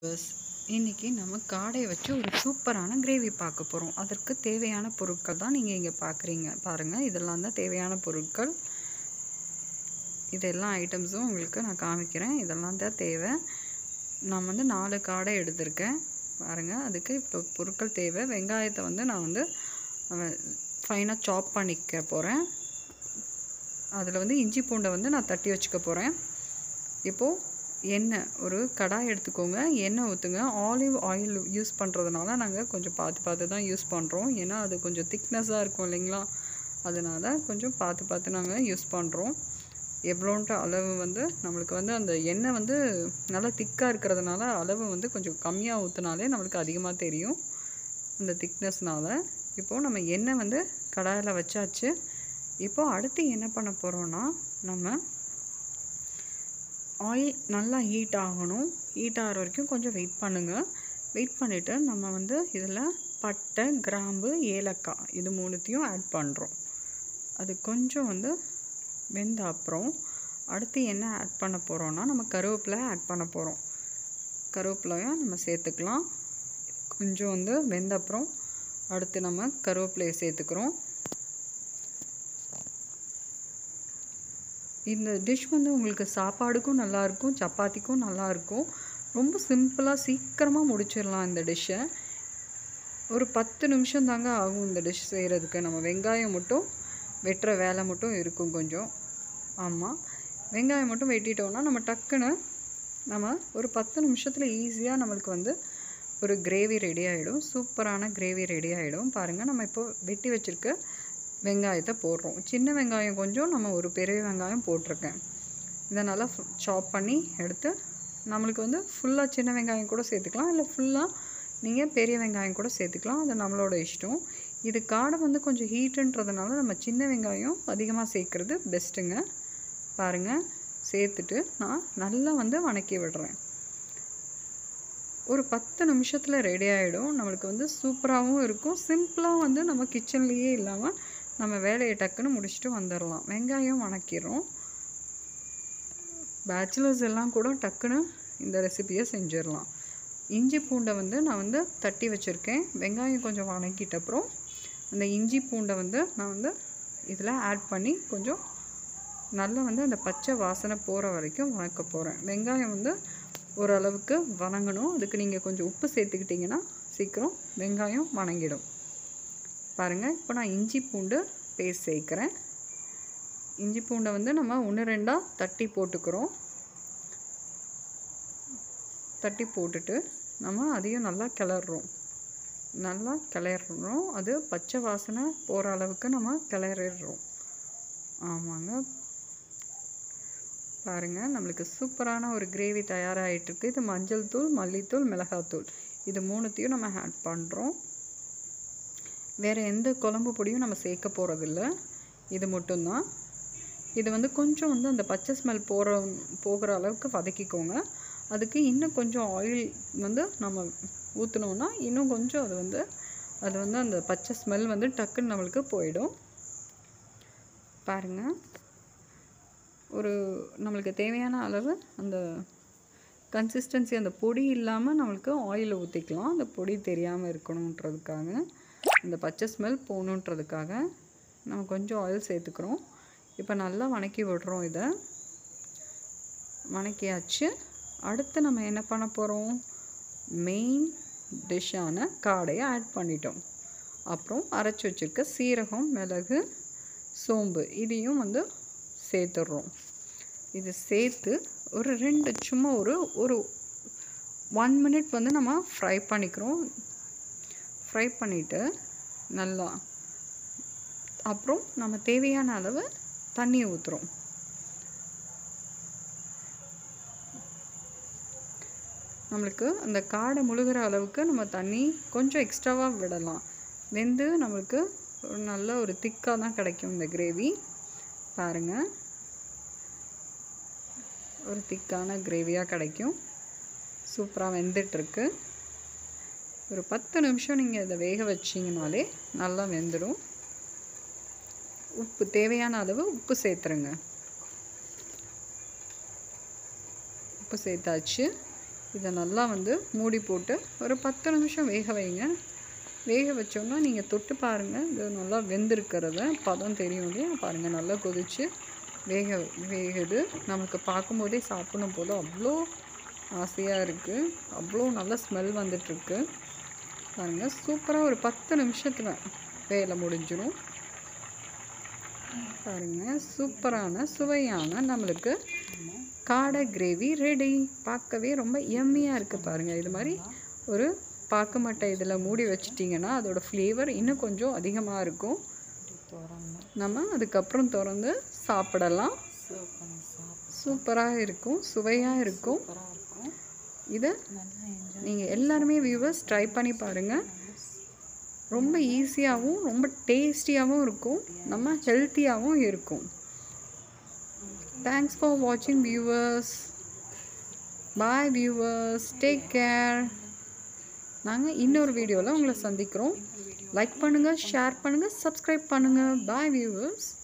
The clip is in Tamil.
பஸ் இன்னைக்கு நம்ம காடையை வச்சு ஒரு சூப்பரான கிரேவி பார்க்க போகிறோம் அதற்கு தேவையான பொருட்கள் தான் நீங்கள் இங்கே பார்க்குறீங்க பாருங்கள் இதெல்லாம் தான் தேவையான பொருட்கள் இதெல்லாம் ஐட்டம்ஸும் உங்களுக்கு நான் காமிக்கிறேன் இதெல்லாம் தான் தேவை நான் வந்து நாலு காடை எடுத்திருக்கேன் பாருங்கள் அதுக்கு இப்போ பொருட்கள் தேவை வெங்காயத்தை வந்து நான் வந்து ஃபைனாக சாப் பண்ணிக்க போகிறேன் அதில் வந்து இஞ்சி பூண்டை வந்து நான் தட்டி வச்சுக்க போகிறேன் இப்போது எண்ணெய் ஒரு கடாய் எடுத்துக்கோங்க எண்ணெய் ஊற்றுங்க ஆலிவ் ஆயில் யூஸ் பண்ணுறதுனால நாங்கள் கொஞ்சம் பார்த்து பார்த்து தான் யூஸ் பண்ணுறோம் ஏன்னா அது கொஞ்சம் திக்னஸாக இருக்கும் இல்லைங்களா அதனால் கொஞ்சம் பார்த்து பார்த்து நாங்கள் யூஸ் பண்ணுறோம் எவ்வளோன்ற அளவு வந்து நம்மளுக்கு வந்து அந்த எண்ணெய் வந்து நல்லா திக்காக இருக்கிறதுனால அளவு வந்து கொஞ்சம் கம்மியாக ஊற்றினாலே நம்மளுக்கு அதிகமாக தெரியும் அந்த திக்னஸ்னால இப்போது நம்ம எண்ணெய் வந்து கடாயில் வச்சாச்சு இப்போது அடுத்து என்ன பண்ண போகிறோன்னா நம்ம ஆயில் நல்லா ஹீட் ஆகணும் ஹீட் ஆகிற வரைக்கும் கொஞ்சம் வெயிட் பண்ணுங்கள் வெயிட் பண்ணிவிட்டு நம்ம வந்து இதில் பட்டை கிராம்பு ஏலக்காய் இது மூணுத்தையும் ஆட் பண்ணுறோம் அது கொஞ்சம் வந்து வெந்த அப்புறம் அடுத்து என்ன ஆட் பண்ண போகிறோன்னா நம்ம கருவேப்பிலை ஆட் பண்ண போகிறோம் கருவேப்பிலையும் நம்ம சேர்த்துக்கலாம் கொஞ்சம் வந்து வெந்த அப்புறம் அடுத்து நம்ம கருவேப்பிலையை சேர்த்துக்கிறோம் இந்த டிஷ் வந்து உங்களுக்கு சாப்பாடுக்கும் நல்லாயிருக்கும் சப்பாத்திக்கும் நல்லாயிருக்கும் ரொம்ப சிம்பிளாக சீக்கிரமாக முடிச்சிடலாம் இந்த டிஷ்ஷை ஒரு பத்து நிமிஷம் தாங்க ஆகும் இந்த டிஷ் செய்கிறதுக்கு நம்ம வெங்காயம் மட்டும் வெட்டுற வேலை மட்டும் இருக்கும் கொஞ்சம் ஆமாம் வெங்காயம் மட்டும் வெட்டிட்டோம்னா நம்ம டக்குன்னு நம்ம ஒரு பத்து நிமிஷத்தில் ஈஸியாக நம்மளுக்கு வந்து ஒரு கிரேவி ரெடி ஆகிடும் சூப்பரான கிரேவி ரெடி ஆகிடும் பாருங்கள் நம்ம இப்போ வெட்டி வச்சுருக்க வெங்காயத்தை போடுறோம் சின்ன வெங்காயம் கொஞ்சம் நம்ம ஒரு பெரிய வெங்காயம் போட்டிருக்கேன் இதை நல்லா சாப் பண்ணி எடுத்து நம்மளுக்கு வந்து ஃபுல்லாக சின்ன வெங்காயம் கூட சேர்த்துக்கலாம் இல்லை ஃபுல்லாக நீங்கள் பெரிய வெங்காயம் கூட சேர்த்துக்கலாம் அது நம்மளோட இஷ்டம் இது காடை வந்து கொஞ்சம் ஹீட்டுன்றதுனால நம்ம சின்ன வெங்காயம் அதிகமாக சேர்க்குறது பெஸ்ட்டுங்க பாருங்கள் சேர்த்துட்டு நான் நல்லா வந்து வணக்கி விடுறேன் ஒரு பத்து நிமிஷத்தில் ரெடி ஆகிடும் நம்மளுக்கு வந்து சூப்பராகவும் இருக்கும் சிம்பிளாக வந்து நம்ம கிச்சன்லேயே இல்லாமல் நம்ம வேலையை டக்குன்னு முடிச்சுட்டு வந்துடலாம் வெங்காயம் வணக்கிறோம் பேச்சுலர்ஸ் எல்லாம் கூட டக்குன்னு இந்த ரெசிபியை செஞ்சிடலாம் இஞ்சி பூண்டை வந்து நான் வந்து தட்டி வச்சுருக்கேன் வெங்காயம் கொஞ்சம் வணக்கிட்ட அப்புறம் அந்த இஞ்சி பூண்டை வந்து நான் வந்து இதில் ஆட் பண்ணி கொஞ்சம் நல்லா வந்து அந்த பச்சை வாசனை போகிற வரைக்கும் வணக்க போகிறேன் வெங்காயம் வந்து ஓரளவுக்கு வணங்கணும் அதுக்கு நீங்கள் கொஞ்சம் உப்பு சேர்த்துக்கிட்டிங்கன்னா சீக்கிரம் வெங்காயம் வணங்கிடும் பாருங்கள் இப்போ நான் இஞ்சி பூண்டு பேஸ்ட் சேர்க்குறேன் இஞ்சி பூண்டை வந்து நம்ம ஒன்று ரெண்டாக தட்டி போட்டுக்கிறோம் தட்டி போட்டுட்டு நம்ம அதையும் நல்லா கிளறோம் நல்லா கிளறோம் அது பச்சை வாசனை போகிற அளவுக்கு நம்ம கிளறிடுறோம் ஆமாங்க பாருங்கள் நம்மளுக்கு சூப்பரான ஒரு கிரேவி தயாராகிட்டுருக்கு இது மஞ்சள் தூள் மல்லித்தூள் மிளகாத்தூள் இது மூணுத்தையும் நம்ம ஆட் பண்ணுறோம் வேறு எந்த குழம்பு பொடியும் நம்ம சேர்க்க போகிறதில்ல இது மட்டும்தான் இது வந்து கொஞ்சம் வந்து அந்த பச்சை ஸ்மெல் போகிற போகிற அளவுக்கு வதக்கிக்கோங்க அதுக்கு இன்னும் கொஞ்சம் ஆயில் வந்து நம்ம ஊற்றினோன்னா இன்னும் கொஞ்சம் அது வந்து அது வந்து அந்த பச்சை ஸ்மெல் வந்து டக்குன்னு நம்மளுக்கு போயிடும் பாருங்கள் ஒரு நம்மளுக்கு தேவையான அளவு அந்த கன்சிஸ்டன்சி அந்த பொடி இல்லாமல் நம்மளுக்கு ஆயில் ஊற்றிக்கலாம் அந்த பொடி தெரியாமல் இருக்கணுன்றதுக்காக இந்த பச்சை ஸ்மெல் போகணுன்றதுக்காக நம்ம கொஞ்சம் ஆயில் சேர்த்துக்கிறோம் இப்போ நல்லா வணக்கி விடுறோம் இதை வணக்கியாச்சு அடுத்து நம்ம என்ன பண்ண போகிறோம் மெயின் டிஷ்ஷான காடையை ஆட் பண்ணிட்டோம் அப்புறம் அரைச்சி வச்சுருக்க சீரகம் மிளகு சோம்பு இதையும் வந்து சேர்த்துட்றோம் இது சேர்த்து ஒரு ரெண்டு சும்மா ஒரு ஒரு ஒன் மினிட் வந்து நம்ம ஃப்ரை பண்ணிக்கிறோம் ஃப்ரை பண்ணிவிட்டு நல்லா அப்புறம் நம்ம தேவையான அளவு தண்ணி ஊற்றுறோம் நம்மளுக்கு அந்த காடை முழுகிற அளவுக்கு நம்ம தண்ணி கொஞ்சம் எக்ஸ்ட்ராவாக விடலாம் வெந்து நம்மளுக்கு ஒரு நல்ல ஒரு திக்காக தான் கிடைக்கும் இந்த கிரேவி பாருங்கள் ஒரு திக்கான கிரேவியாக கிடைக்கும் சூப்பராக வெந்துட்டுருக்கு ஒரு பத்து நிமிஷம் நீங்கள் இதை வேக வச்சிங்கனாலே நல்லா வெந்துடும் உப்பு தேவையான அளவு உப்பு சேர்த்துருங்க உப்பு சேர்த்தாச்சு இதை நல்லா வந்து மூடி போட்டு ஒரு பத்து நிமிஷம் வேக வைங்க வேக வச்சோன்னா நீங்கள் தொட்டு பாருங்கள் இது நல்லா வெந்திருக்கிறத பதம் தெரியும் இல்லையா பாருங்கள் நல்லா கொதிச்சு வேக வேகுது நமக்கு பார்க்கும்போதே சாப்பிடணும் போல அவ்வளோ ஆசையாக இருக்குது அவ்வளோ நல்ல ஸ்மெல் வந்துட்டுருக்கு பாருங்கள் சூப்பராக ஒரு பத்து நிமிஷத்தில் வேலை முடிஞ்சிடும் பாருங்கள் சூப்பரான சுவையான நம்மளுக்கு காடை கிரேவி ரெடி பார்க்கவே ரொம்ப எம்மியாக இருக்குது பாருங்கள் இது மாதிரி ஒரு பாக்கு மட்டை இதில் மூடி வச்சிட்டிங்கன்னா அதோட ஃப்ளேவர் இன்னும் கொஞ்சம் அதிகமாக இருக்கும் நம்ம அதுக்கப்புறம் திறந்து சாப்பிடலாம் சூப்பராக இருக்கும் சுவையாக இருக்கும் இதை நீங்கள் எல்லாருமே வியூவர்ஸ் ட்ரை பண்ணி பாருங்கள் ரொம்ப ஈஸியாகவும் ரொம்ப டேஸ்டியாகவும் இருக்கும் நம்ம ஹெல்த்தியாகவும் இருக்கும் தேங்க்ஸ் ஃபார் வாட்சிங் viewers bye viewers take care நாங்கள் இன்னொரு வீடியோவில் உங்களை சந்திக்கிறோம் லைக் பண்ணுங்கள் ஷேர் பண்ணுங்கள் சப்ஸ்கிரைப் பண்ணுங்கள் பாய் வியூவர்ஸ்